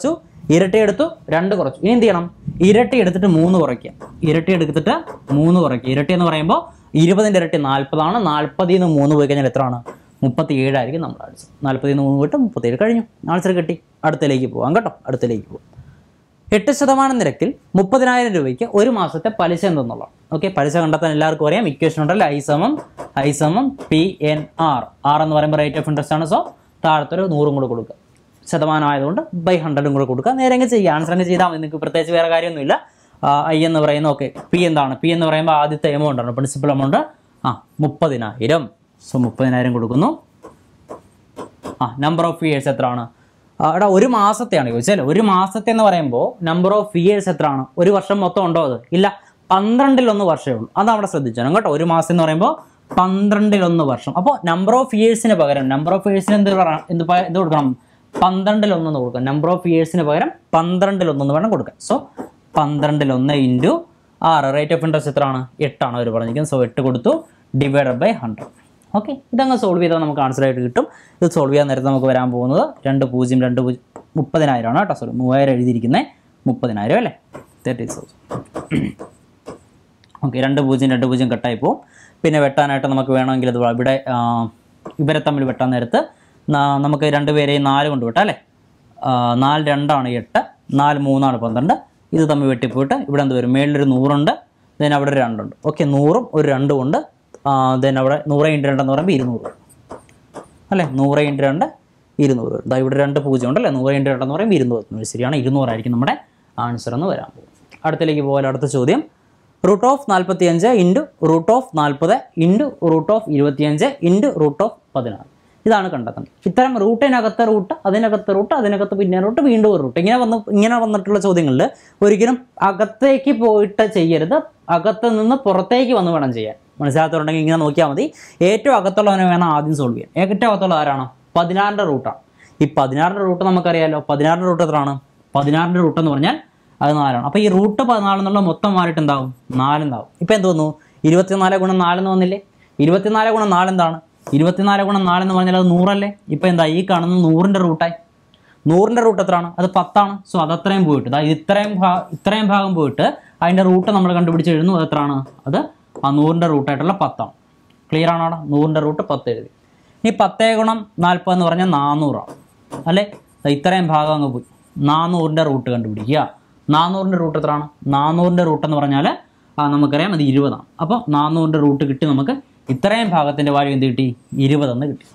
ഇരട്ടി എടുത്തു രണ്ട് കുറച്ചു ഇനി എന്ത് ചെയ്യണം ഇരട്ടി എടുത്തിട്ട് മൂന്ന് കുറയ്ക്കുക ഇരട്ടി എടുത്തിട്ട് മൂന്ന് കുറയ്ക്കുക ഇരട്ടി എന്ന് പറയുമ്പോൾ ഇരുപതിൻ്റെ ഇരട്ടി നാൽപ്പതാണ് നാൽപ്പതിൽ നിന്ന് മൂന്ന് പോയി കഴിഞ്ഞാൽ എത്രയാണ് മുപ്പത്തി ഏഴായിരിക്കും നമ്മുടെ ആൻസർ നാൽപ്പതിൽ നിന്ന് മൂന്ന് പോയിട്ട് മുപ്പത്തേഴ് കഴിഞ്ഞു ആൻസർ കിട്ടി അടുത്തലേക്ക് പോവാം കേട്ടോ അടുത്തലേക്ക് പോവാം എട്ട് ശതമാനം നിരക്കിൽ മുപ്പതിനായിരം രൂപയ്ക്ക് ഒരു മാസത്തെ പലിശ എന്തെന്നുള്ളത് ഓക്കെ പലിശ കണ്ടെത്താൻ എല്ലാവർക്കും അറിയാം ഇക്വേഷൻ ഉണ്ടല്ലോ ഐ സമം ഐ സമം പി എൻ ആർ ആർ എന്ന് പറയുമ്പോൾ റേറ്റ് ഓഫ് ഇൻട്രസ്റ്റ് ആണ് സോ താഴത്തൊരു നൂറും കൂടെ കൊടുക്കുക ശതമാനം ആയതുകൊണ്ട് ബൈ ഹൺഡ്രഡും കൂടെ കൊടുക്കുക നേരെ അങ്ങ് ചെയ്യുക ആൻസർ അങ്ങ് ചെയ്താൽ മതി നിങ്ങൾക്ക് പ്രത്യേകിച്ച് വേറെ കാര്യമൊന്നുമില്ല ഐ എന്ന് പറയുന്ന ഓക്കെ പി എന്താണ് പി എന്ന് പറയുമ്പോൾ ആദ്യത്തെ എമൗണ്ട് ആണ് പ്രിൻസിപ്പൽ എമൗണ്ട് ആ മുപ്പതിനായിരം സോ മുപ്പതിനായിരം കൊടുക്കുന്നു ആ നമ്പർ ഓഫ് ഇയേഴ്സ് എത്രയാണ് ആ, എടാ ഒരു മാസത്തെയാണ് ചോദിച്ചാൽ ഒരു മാസത്തെ എന്ന് പറയുമ്പോൾ നമ്പർ ഓഫ് ഇയേഴ്സ് എത്രയാണ് ഒരു വർഷം മൊത്തം ഉണ്ടോ അത് ഇല്ല പന്ത്രണ്ടിലൊന്ന് വർഷമേ ഉള്ളൂ അത് അവിടെ ശ്രദ്ധിച്ചോണം കേട്ടോ ഒരു മാസം എന്ന് പറയുമ്പോൾ പന്ത്രണ്ടിലൊന്ന് വർഷം അപ്പോൾ നമ്പർ ഓഫ് ഇയേഴ്സിന് പകരം നമ്പർ ഓഫ് ഇയേഴ്സിന് എന്ത് പറ- എന്ത് പ- എന്ത് കൊടുക്കണം പന്ത്രണ്ടിലൊന്നെന്ന് കൊടുക്കാം നമ്പർ ഓഫ് ഇയേഴ്സിന് പകരം പന്ത്രണ്ടിലൊന്നെന്ന് വേണം കൊടുക്കാൻ സോ പന്ത്രണ്ടിലൊന്ന് ഇൻറ്റു ആറ് റേറ്റ് ഓഫ് ഇൻട്രസ്റ്റ് എത്രയാണ് എട്ടാണ് അവർ പറഞ്ഞിരിക്കുന്നത് സോ എട്ട് കൊടുത്തു ഡിവൈഡഡ് ബൈ ഹൺഡ്രഡ് ഓക്കെ ഇതങ്ങ് സോൾവ് ചെയ്താൽ നമുക്ക് ആൻസർ ആയിട്ട് കിട്ടും ഇത് സോൾവ് ചെയ്യാൻ നേരത്തെ നമുക്ക് വരാൻ പോകുന്നത് രണ്ട് പൂജ്യം രണ്ട് പൂജ്യം മുപ്പതിനായിരം ആണ് കേട്ടോ സോറി മൂവായിരം എഴുതിയിരിക്കുന്നത് മുപ്പതിനായിരം അല്ലേ തേർട്ടി തൗസൻഡ് ഓക്കെ രണ്ട് പൂജ്യം രണ്ട് പൂജ്യം കട്ടായി പോകും പിന്നെ വെട്ടാനായിട്ട് നമുക്ക് വേണമെങ്കിൽ ഇത് ഇവിടെ ആ, ഇവരെ തമ്മിൽ വെട്ടാൻ നേരത്ത് നാ- നമുക്ക് രണ്ടുപേരെയും നാല് കൊണ്ട് വെട്ടാം അല്ലേ ആ, നാല് രണ്ടാണ് എട്ട് നാല് മൂന്നാണ് പന്ത്രണ്ട് ഇത് തമ്മിൽ വെട്ടിപ്പോയിട്ട് ഇവിടെ എന്ത് വരും മേളിലൊരു നൂറുണ്ട് ദെൻ അവിടെ ഒരു രണ്ടുണ്ട് ഓക്കെ നൂറും ഒരു രണ്ടും ഉണ്ട് ദെൻ അവിടെ നൂറ് ഇൻറ്റ് രണ്ടെന്ന് പറയുമ്പോൾ ഇരുന്നൂറ് അല്ലേ നൂറ് ഇൻറ്റ് രണ്ട് ഇരുന്നൂറ് വരും ദാ ഇവിടെ രണ്ട് പൂജ്യം ഉണ്ടല്ലേ നൂറ് ഇൻറ്റ് രണ്ടെന്ന് പറയുമ്പോൾ ഇരുന്നൂറ് ശരിയാണ് ഇരുന്നൂറായിരിക്കും നമ്മുടെ ആൻസർ എന്ന് വരാൻ പോകും അടുത്തേക്ക് പോകാൻ അടുത്ത ചോദ്യം റൂട്ട് ഓഫ് നാൽപ്പത്തിയഞ്ച് ഇൻറ്റു റൂട്ട് ഓഫ് നാൽപ്പത് ഇൻറ്റു റൂട്ട് ഓഫ് ഇരുപത്തിയഞ്ച് ഇൻറ്റു റൂട്ട് ഓഫ് പതിനാറ് ഇതാണ് കണ്ടെത്തുന്നത് ഇത്തരം റൂട്ടിനകത്തെ റൂട്ട് അതിനകത്തെ റൂട്ട് അതിനകത്ത് പിന്നെ റൂട്ട് വീണ്ടും ഒരു റൂട്ട് ഇങ്ങനെ വന്ന് ഇങ്ങനെ വന്നിട്ടുള്ള ചോദ്യങ്ങളിൽ ഒരിക്കലും അകത്തേക്ക് പോയിട്ട് ചെയ്യരുത് അകത്ത് നിന്ന് പുറത്തേക്ക് വന്ന് വേണം ചെയ്യാൻ മനസ്സിലാത്തവരുണ്ടെങ്കിൽ ഇങ്ങനെ നോക്കിയാൽ മതി ഏറ്റവും അകത്തുള്ളവനെ വേണം ആദ്യം സോൾവ് ചെയ്യാൻ ഏറ്റവും അകത്തുള്ള ആരാണ് പതിനാറിൻ്റെ റൂട്ടാണ് ഈ പതിനാറിൻ്റെ റൂട്ട് നമുക്കറിയാലോ പതിനാറിൻ്റെ റൂട്ട് എത്രയാണ് പതിനാറിൻ്റെ റൂട്ട് എന്ന് പറഞ്ഞാൽ അത് നാലാണ് അപ്പോൾ ഈ റൂട്ട് പതിനാല് എന്നുള്ള മൊത്തം മാറിയിട്ട് എന്താവും നാലെന്താവും ഇപ്പം എന്ത് തോന്നുന്നു ഇരുപത്തിനാല് ഗുണം നാലെന്ന് വന്നില്ലേ ഇരുപത്തിനാല് ഗുണം നാലെന്താണ് ഇരുപത്തിനാല് ഗുണം നാലെന്ന് പറഞ്ഞാൽ അത് നൂറല്ലേ ഇപ്പം എന്താ ഈ കാണുന്ന നൂറിൻ്റെ റൂട്ടായി നൂറിൻ്റെ റൂട്ട് എത്രയാണ് അത് പത്താണ് സോ അത് അത്രയും പോയിട്ട് ദാ ഇത്രയും ഭാ ഇത്രയും ഭാഗം പോയിട്ട് അതിൻ്റെ റൂട്ട് നമ്മൾ കണ്ടുപിടിച്ച് എഴുതുന്നു അത് എത്രയാണ് അത് ആ നൂറിൻ്റെ റൂട്ടായിട്ടുള്ള പത്താണ് ക്ലിയർ ആണോ അവിടെ നൂറിൻ്റെ റൂട്ട് പത്ത് എഴുതി ഇനി പത്തേ ഗുണം നാൽപ്പത് എന്ന് പറഞ്ഞാൽ നാനൂറാണ് അല്ലേ ദാ ഇത്രയും ഭാഗം അങ്ങ് പോയി നാനൂറിൻ്റെ റൂട്ട് കണ്ടുപിടിക്കുക നാനൂറിൻ്റെ റൂട്ട് എത്രയാണ് നാനൂറിൻ്റെ റൂട്ട് എന്ന് പറഞ്ഞാൽ ആ, നമുക്കറിയാം അത് ഇരുപതാണ് അപ്പോൾ നാനൂറിൻ്റെ റൂട്ട് കിട്ടി നമുക്ക് ഇത്രയും ഭാഗത്തിൻ്റെ വാല്യൂ എന്ത് കിട്ടി ഇരുപതെന്ന് കിട്ടി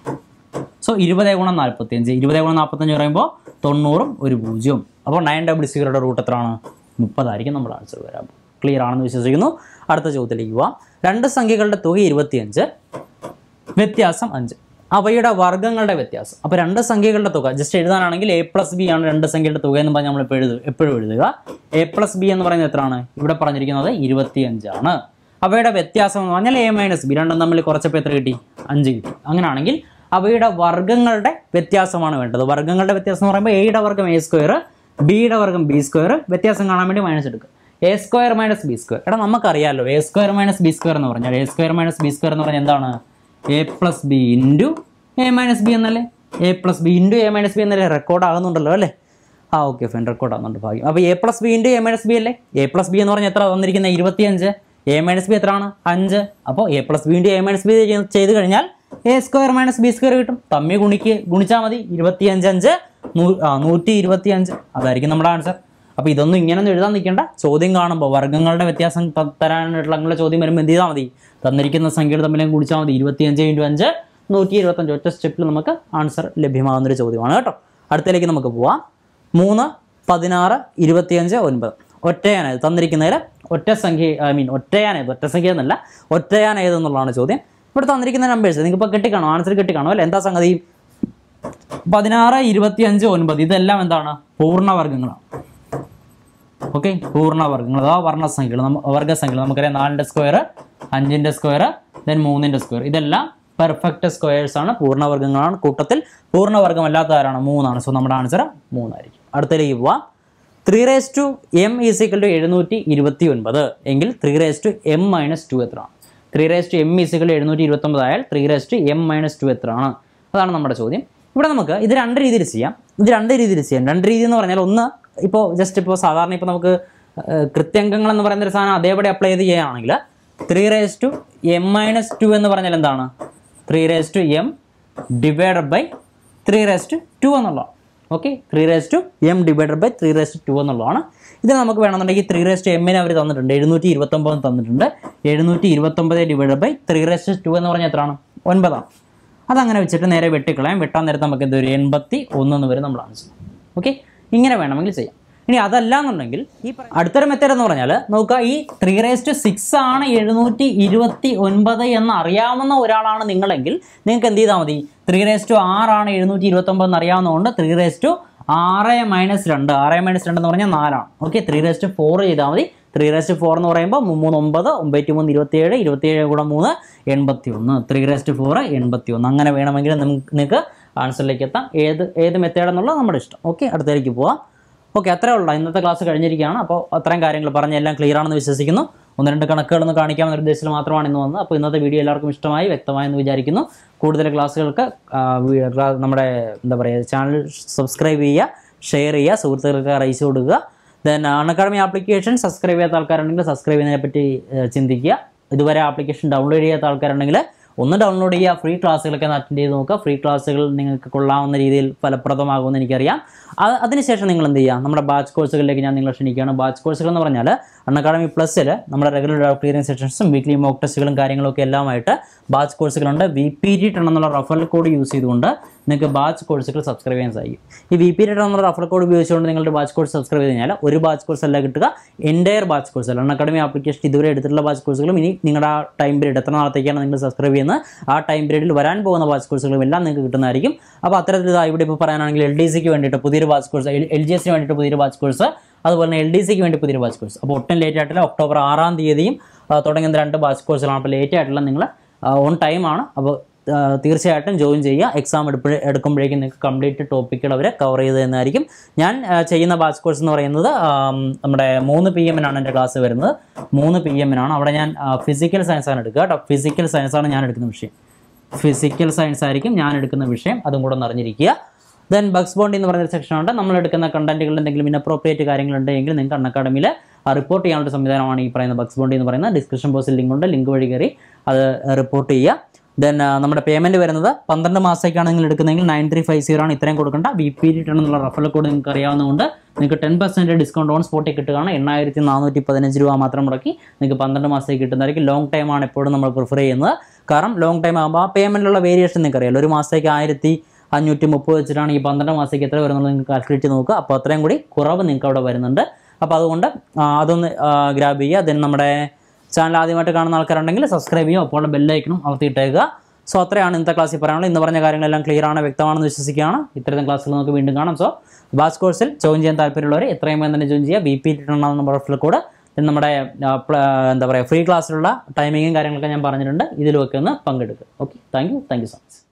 സോ ഇരുപത് ഗുണം നാൽപ്പത്തിയഞ്ച് ഇരുപത് ഗുണം നാൽപ്പത്തഞ്ച് പറയുമ്പോൾ തൊണ്ണൂറും ഒരു പൂജ്യവും അപ്പോൾ നയൻ ഡബിൾ സീറോയുടെ റൂട്ട് എത്രയാണ് മുപ്പതായിരിക്കും നമ്മുടെ ആൻസർ വരാൻ ക്ലിയർ ആണെന്ന് വിശ്വസിക്കുന്നു അടുത്ത ചോദ്യത്തിലേക്ക് പോവാം രണ്ട് സംഖ്യകളുടെ തുക ഇരുപത്തിയഞ്ച് വ്യത്യാസം അഞ്ച് അവയുടെ വർഗ്ഗങ്ങളുടെ വ്യത്യാസം അപ്പോൾ രണ്ട് സംഖ്യകളുടെ തുക ജസ്റ്റ് എഴുതാനാണെങ്കിൽ എ പ്ലസ് ബി ആണ് രണ്ട് സംഖ്യയുടെ തുക എന്ന് പറഞ്ഞ് നമ്മൾ ഇപ്പോൾ എഴുതുക എപ്പോഴും എഴുതുക എ പ്ലസ് ബി എന്ന് പറയുന്നത് എത്രയാണ് ഇവിടെ പറഞ്ഞിരിക്കുന്നത് ഇരുപത്തിയഞ്ചാണ് അവയുടെ വ്യത്യാസം എന്ന് പറഞ്ഞാൽ എ മൈനസ് ബി രണ്ടും തമ്മിൽ കുറച്ചപ്പോൾ എത്ര കിട്ടി അഞ്ച് കിട്ടി അങ്ങനെയാണെങ്കിൽ അവയുടെ വർഗ്ഗങ്ങളുടെ വ്യത്യാസമാണ് വേണ്ടത് വർഗ്ഗങ്ങളുടെ വ്യത്യാസം എന്ന് പറയുമ്പോൾ എയുടെ വർഗ്ഗം എ സ്ക്വയർ ബിയുടെ വർഗ്ഗം ബി സ്ക്വയർ വ്യത്യാസം കാണാൻ വേണ്ടി മൈനസ് എടുക്കുക A square minus B square എടാ നമുക്കറിയാമല്ലോ A square minus B square എന്ന് പറഞ്ഞാൽ A square minus B square എന്ന് പറഞ്ഞാൽ എന്താണ് A plus B into A minus B എന്നല്ലേ A plus B into A minus B എന്നല്ലേ റെക്കോർഡ് ആകുന്നുണ്ടല്ലോ അല്ലേ ആ ഓക്കെ ഫൈൻ റെക്കോർഡ് ആകുന്നുണ്ട് ഭാഗ്യം അപ്പോൾ A plus B into A minus B അല്ലേ എ പ്ലസ് ബി എന്ന് പറഞ്ഞാൽ എത്ര വന്നിരിക്കുന്നത് ഇരുപത്തിയഞ്ച് എ മൈനസ് ബി എത്രയാണ് അഞ്ച് അപ്പോൾ A plus B into A minus B ചെയ്ത് കഴിഞ്ഞാൽ A square minus B square കിട്ടും തമ്മി ഗുണിക്ക് ഗുണിച്ചാൽ മതി ഇരുപത്തിയഞ്ച് അഞ്ച് നൂ- ആ, നൂറ്റി ഇരുപത്തിയഞ്ച് അതായിരിക്കും നമ്മുടെ ആൻസർ അപ്പോൾ ഇതൊന്നും ഇങ്ങനെയൊന്നും എഴുതാൻ നിൽക്കേണ്ട ചോദ്യം കാണുമ്പോൾ വർഗ്ഗങ്ങളുടെ വ്യത്യാസം ത- തരാനായിട്ടുള്ള അങ്ങനെ ചോദ്യം വരുമ്പോൾ എന്ത് ചെയ്താൽ മതി തന്നിരിക്കുന്ന സംഖ്യകൾ തമ്മിലും ഗുണിച്ചാൽ മതി ഇരുപത്തിയഞ്ച് ഇൻറ്റു അഞ്ച് നൂറ്റി ഇരുപത്തഞ്ച് ഒറ്റ സ്റ്റെപ്പിൽ നമുക്ക് ആൻസർ ലഭ്യമാകുന്നൊരു ചോദ്യമാണ് കേട്ടോ അടുത്തതിലേക്ക് നമുക്ക് പോവാം മൂന്ന് പതിനാറ് ഇരുപത്തിയഞ്ച് ഒൻപത് ഒറ്റയാനേത് തന്നിരിക്കുന്നതിൽ ഒറ്റ സംഖ്യ ഐ മീൻ ഒറ്റയാനേത് ഒറ്റ സംഖ്യ എന്നല്ല ഒറ്റയാൻ ഏതെന്നുള്ളതാണ് ചോദ്യം ഇവിടെ തന്നിരിക്കുന്ന നമ്പേഴ്സ് നിങ്ങൾക്ക് ഇപ്പോൾ കിട്ടിക്കാണോ ആൻസർ കിട്ടിക്കാണോ അല്ലേ എന്താ സംഗതി പതിനാറ് ഇരുപത്തിയഞ്ച് ഒൻപത് ഇതെല്ലാം എന്താണ് പൂർണ്ണവർഗ്ഗങ്ങളാണ് ഓക്കെ പൂർണ്ണവർഗ്ഗങ്ങൾ അഥവാ വർണ്ണസംഖ്യകൾ നമ്മ വർഗ്ഗസംഖ്യകൾ നമുക്കറിയാം നാലിൻ്റെ സ്ക്വയർ അഞ്ചിൻ്റെ സ്ക്വയർ ദെൻ മൂന്നിൻ്റെ സ്ക്വയർ ഇതെല്ലാം പെർഫെക്റ്റ് സ്ക്വയേഴ്സ് ആണ് പൂർണ്ണവർഗ്ഗങ്ങളാണ് കൂട്ടത്തിൽ പൂർണ്ണവർഗ്ഗമല്ലാത്ത ആരാണ് മൂന്നാണ് സോ നമ്മുടെ ആൻസർ മൂന്നായിരിക്കും അടുത്തതിലേക്ക് പോവാം three raise to M is equal to എഴുന്നൂറ്റി ഇരുപത്തി ഒൻപത് എങ്കിൽ three raise to M minus two എത്രയാണ് three raise to M is equal to എഴുന്നൂറ്റി ഇരുപത്തൊമ്പത് ആയാൽ three raise to M minus two എത്രയാണ് അതാണ് നമ്മുടെ ചോദ്യം ഇവിടെ നമുക്ക് ഇത് രണ്ട് രീതിയിൽ ചെയ്യാം ഇത് രണ്ട് രീതിയിൽ ചെയ്യാം രണ്ട് രീതി എന്ന് പറഞ്ഞാൽ ഒന്ന് ഇപ്പോൾ ജസ്റ്റ് ഇപ്പോൾ സാധാരണ ഇപ്പോൾ നമുക്ക് ഏഹ്, കൃത്യംഗങ്ങൾ എന്ന് പറയുന്ന ഒരു സാധനം അതേപടി അപ്ലൈ ചെയ്ത് ചെയ്യുകയാണെങ്കിൽ three raise to M minus two എന്ന് പറഞ്ഞാൽ എന്താണ് three raise to M divided by three raise to two എന്നുള്ളതാണ് okay three raise to M divided by three raise to two എന്നുള്ളതാണ് ഇത് നമുക്ക് വേണമെന്നുണ്ടെങ്കിൽ ത്രീ റേസ് ടു എമ്മിന് അവർ തന്നിട്ടുണ്ട് എഴുന്നൂറ്റി ഇരുപത്തൊമ്പത് തന്നിട്ടുണ്ട് എഴുന്നൂറ്റി ഇരുപത്തൊമ്പത് divide by three raise to two എന്ന് പറഞ്ഞാൽ എത്രയാണ് ഒൻപതാണ് അതങ്ങനെ വെച്ചിട്ട് നേരെ വെട്ടിക്കളയാം വെട്ടാൻ നേരത്തെ നമുക്ക് എന്ത് വരും എൺപത്തി ഒന്നെന്ന് വരും നമ്മൾ ആൻസർ ഓക്കെ ഇങ്ങനെ വേണമെങ്കിൽ ചെയ്യാം ഇനി അതല്ല എന്നുണ്ടെങ്കിൽ ഈ പറ- അടുത്തൊരു മെത്തേഡ് എന്ന് പറഞ്ഞാൽ നോക്കുക ഈ ത്രീ റേസ് ടു സിക്സ് ആണ് എഴുന്നൂറ്റി ഇരുപത്തി ഒൻപത് എന്ന് അറിയാവുന്ന ഒരാളാണ് നിങ്ങളെങ്കിൽ നിങ്ങൾക്ക് എന്ത് ചെയ്താൽ മതി ത്രീ റേസ് ടു ആറാണ് എഴുന്നൂറ്റി ഇരുപത്തൊമ്പത് എന്ന് അറിയാവുന്നതുകൊണ്ട് ത്രീ റേസ് ടു ആറ് മൈനസ് രണ്ട് ആറ് മൈനസ് രണ്ട് എന്ന് പറഞ്ഞാൽ നാലാണ് okay three raise to four ചെയ്താൽ മതി ത്രീ റേസ്റ്റ് ഫോർ എന്ന് പറയുമ്പോൾ മൂന്ന് ഒമ്പത് ഒമ്പത്തി മൂന്ന് ഇരുപത്തിയേഴ് ഇരുപത്തിയേഴ് കൂടെ മൂന്ന് എൺപത്തി ഒന്ന് ത്രീ റേസ്റ്റ് ഫോർ എൺപത്തി ഒന്ന് അങ്ങനെ വേണമെങ്കിൽ നമുക്ക് നിങ്ങൾക്ക് ആൻസറിലേക്ക് എത്താം ഏത് ഏത് മെത്തേഡ് എന്നുള്ളത് നമ്മുടെ ഇഷ്ടം ഓക്കെ അടുത്തേക്ക് പോവാം ഓക്കെ അത്രേ ഉള്ളൂ ഇന്നത്തെ ക്ലാസ് കഴിഞ്ഞിരിക്കുകയാണ് അപ്പോൾ അത്രയും കാര്യങ്ങൾ പറഞ്ഞ് എല്ലാം ക്ലിയർ ആണെന്ന് വിശ്വസിക്കുന്നു ഒന്ന് രണ്ട് കണക്കുകളൊന്ന് കാണിക്കാമെന്ന ഉദ്ദേശത്തിൽ മാത്രമാണ് ഇന്ന് വന്നത് അപ്പോൾ ഇന്നത്തെ വീഡിയോ എല്ലാവർക്കും ഇഷ്ടമായി വ്യക്തമായെന്ന് വിചാരിക്കുന്നു കൂടുതൽ ക്ലാസ്സുകൾക്ക് ആ, വി- ക്ലാ- നമ്മുടെ എന്താ പറയുക ചാനൽ സബ്സ്ക്രൈബ് ചെയ്യുക ഷെയർ ചെയ്യുക സുഹൃത്തുക്കൾക്ക് അയച്ചു കൊടുക്കുക ദെൻ അൺഅക്കാഡമി ആപ്ലിക്കേഷൻ സബ്സ്ക്രൈബ് ചെയ്യാത്ത ആൾക്കാരുണ്ടെങ്കിൽ സബ്സ്ക്രൈബ് ചെയ്യുന്നതിനെ പറ്റി ഏഹ്, ചിന്തിക്കുക ഇതുവരെ ആപ്ലിക്കേഷൻ ഡൗൺലോഡ് ചെയ്യാത്ത ആൾക്കാരുണ്ടെങ്കിൽ ഒന്ന് ഡൗൺലോഡ് ചെയ്യുക ഫ്രീ ക്ലാസ്സുകളൊക്കെ ഒന്ന് അറ്റൻഡ് ചെയ്ത് നോക്കുക ഫ്രീ ക്ലാസ്സുകൾ നിങ്ങൾക്ക് കൊള്ളാവുന്ന രീതിയിൽ ഫലപ്രദമാകുമെന്ന് എനിക്കറിയാം അത് അതിനുശേഷം നിങ്ങൾ എന്ത് ചെയ്യുക നമ്മുടെ ബാച്ച് കോഴ്സുകളിലേക്ക് ഞാൻ നിങ്ങളെ ക്ഷണിക്കുകയാണ് ബാച്ച് കോഴ്സുകൾ എന്ന് പറഞ്ഞാൽ അൺഅക്കാഡമി പ്ലസ്സിൽ നമ്മുടെ റെഗുലർ ക്ലിയറിംഗ് സെഷൻസും വീക്ക്ലി മോക്ക് ടെസ്റ്റുകളും കാര്യങ്ങളൊക്കെ എല്ലാമായിട്ട് ബാച്ച് കോഴ്സുകളുണ്ട് വി പി ടി ടെൺ എന്നുള്ള റഫറൽ കോഡ് യൂസ് ചെയ്തുകൊണ്ട് നിങ്ങൾക്ക് ബാച്ച് കോഴ്സുകൾ സബ്സ്ക്രൈബ് ചെയ്യാൻ സാധിക്കും ഈ വി പി ടി ടെൺ എന്നുള്ള റഫറൽ കോഡ് ഉപയോഗിച്ചുകൊണ്ട് നിങ്ങളുടെ ബാച്ച് കോഴ്സ് സബ്സ്ക്രൈബ് ചെയ്ത് കഴിഞ്ഞാൽ ഒരു ബാച്ച് കോഴ്സ് അല്ല കിട്ടുക എൻ്റയർ ബാച്ച് കോഴ്സ് അല്ല അക്കാഡമി ആപ്ലിക്കേഷൻ ഇതുവരെ എടുത്തിട്ടുള്ള ബാച്ച് കോഴ്സുകളും ഇനി നിങ്ങളുടെ ആ ടൈം പീരീഡ് എത്ര നാളത്തേക്കാണ് നിങ്ങൾ സബ്സ്ക്രൈബ് ചെയ്യുന്നത് ആ ടൈം പീരീഡിൽ വരാൻ പോകുന്ന ബാച്ച് കോഴ്സുകളും എല്ലാം നിങ്ങൾക്ക് കിട്ടുന്നതായിരിക്കും അപ്പോൾ അത്തരത്തിൽ ഇതാ ഇവിടെ ഇപ്പോൾ പറയാനാണെങ്കിൽ എൽ ഡി സിക്ക് വേണ്ടിയിട്ട് പുതിയൊരു ബാച്ച് കോഴ്സ് എൽ ജി എസിന് വേണ്ടിയിട്ട് പുതിയൊരു ബാച്ച് കോഴ്സ് അതുപോലെ തന്നെ എൽ ഡി സിക്ക് വേണ്ടി പുതിയൊരു ബാച്ച് കോഴ്സ് അപ്പോൾ ഒട്ടും ലേറ്റ് ആയിട്ടില്ല ഒക്ടോബർ ആറാം തീയതിയും ആ, തുടങ്ങുന്ന രണ്ട് ബാച്ച് കോഴ്സുകളാണ് അപ്പോൾ ലേറ്റ് ആയിട്ടുള്ള നിങ്ങൾ ഓൺ ടൈമാണ് അപ്പോൾ ആ, തീർച്ചയായിട്ടും ജോയിൻ ചെയ്യുക എക്സാം എടുപ്പോഴേ എടുക്കുമ്പോഴേക്കും നിങ്ങൾക്ക് കംപ്ലീറ്റ് ടോപ്പിക്കുകൾ അവർ കവർ ചെയ്ത് തന്നായിരിക്കും ഞാൻ ആ, ചെയ്യുന്ന ബാച്ച് കോഴ്സ് എന്ന് പറയുന്നത് ആം, നമ്മുടെ മൂന്ന് പി എമ്മിനാണ് എൻ്റെ ക്ലാസ് വരുന്നത് മൂന്ന് പി എമ്മിനാണ് അവിടെ ഞാൻ ഫിസിക്കൽ സയൻസ് ആണ് എടുക്കുക കേട്ടോ ഫിസിക്കൽ സയൻസ് ആണ് ഞാൻ എടുക്കുന്ന വിഷയം ഫിസിക്കൽ സയൻസ് ആയിരിക്കും ഞാൻ എടുക്കുന്ന വിഷയം അതും കൂടെ ഒന്ന് അറിഞ്ഞിരിക്കുക ദെൻ ബഗ്സ് ബോണ്ടി എന്ന് പറയുന്ന സെക്ഷൻ ഉണ്ട് നമ്മൾ എടുക്കുന്ന കണ്ടന്റുകളിൽ എന്തെങ്കിലും ഇനപ്രോപ്രിയേറ്റ് കാര്യങ്ങളുണ്ടെങ്കിൽ നിങ്ങൾക്ക് അൺ അക്കാഡമിയിൽ റിപ്പോർട്ട് ചെയ്യാനുള്ള സംവിധാനമാണ് ഈ പറയുന്ന ബഗ്സ് ബോണ്ടി എന്ന് പറയുന്നത് ഡിസ്ക്രിപ്ഷൻ ബോക്സിൽ ലിങ്ക് ഉണ്ട് ലിങ്ക് വഴി കയറി അത് റിപ്പോർട്ട് ചെയ്യുക ദെൻ നമ്മുടെ പേയ്മെൻറ്റ് വരുന്നത് പന്ത്രണ്ട് മാസത്തേക്കാണ് നിങ്ങൾ എടുക്കുന്നതെങ്കിൽ നയൻ ത്രീ ഫൈവ് സീറോ ആണ് ഇത്രയും കൊടുക്കേണ്ട ബി പി റിട്ടേൺ എന്നുള്ള റഫറൽ കോഡ് നിങ്ങൾക്ക് അറിയാവുന്നതുകൊണ്ട് നിങ്ങൾക്ക് ടെൻ പെർസെൻറ്റ് ഡിസ്കൗണ്ട് ഓൺ സ്പോട്ടിൽ കിട്ടുകയാണ് എണ്ണായിരത്തി നാനൂറ്റി പതിനഞ്ച് രൂപ മാത്രം മുടക്കി നിങ്ങൾക്ക് പന്ത്രണ്ട് മാസത്തേക്ക് കിട്ടുന്നതായിരിക്കും ലോങ് ടൈം ആണ് എപ്പോഴും നമ്മൾ പ്രിഫർ ചെയ്യുന്നത് കാരണം ലോങ് ടൈം ആകുമ്പോൾ ആ പേയ്മെൻറ്റിലുള്ള വേരിയേഷൻ നിങ്ങൾക്ക് അറിയാമല്ലോ ഒരു മാസത്തേക്ക് ആയിരത്തി അഞ്ഞൂറ്റി മുപ്പത് വെച്ചിട്ടാണ് ഈ പന്ത്രണ്ട് മാസത്തേക്ക് എത്ര വരുന്നുള്ളത് നിങ്ങൾക്ക് കാൽക്കുലേറ്റ് ചെയ്ത് നോക്കുക അപ്പോൾ അത്രയും കൂടി കുറവ് നിങ്ങൾക്ക് അവിടെ വരുന്നുണ്ട് അപ്പോൾ അതുകൊണ്ട് ആ, അതൊന്ന് ഗ്രാബ് ചെയ്യുക ദെൻ നമ്മുടെ ചാനൽ ആദ്യമായിട്ട് കാണുന്ന ആൾക്കാരുണ്ടെങ്കിൽ സബ്സ്ക്രൈബ് ചെയ്യുക അപ്പോൾ ബെല്ലൈക്കണം അമർത്തിയിട്ടേക്കുക സോ അത്രയാണ് ഇന്നത്തെ ക്ലാസ്സിൽ പറയാനുള്ളത് ഇന്ന് പറഞ്ഞ കാര്യങ്ങളെല്ലാം ക്ലിയർ ആണ് വ്യക്തമാണെന്ന് വിശ്വസിക്കുകയാണ് ഇത്തരം ക്ലാസ്സിൽ നമുക്ക് വീണ്ടും കാണാം സോ ബാസ് കോഴ്സിൽ ജോയിൻ ചെയ്യാൻ താല്പര്യമുള്ളവർ എത്രയും വേഗം തന്നെ ജോയിൻ ചെയ്യുക B P return number of code നമ്മുടെ ആ, പ്ല- എന്താ പറയുക ഫ്രീ ക്ലാസ്സിലുള്ള ടൈമിങ്ങും കാര്യങ്ങളൊക്കെ ഞാൻ പറഞ്ഞിട്ടുണ്ട് ഇതിലൊക്കെ ഒന്ന് പങ്കെടുക്കുക okay thank you thank you so much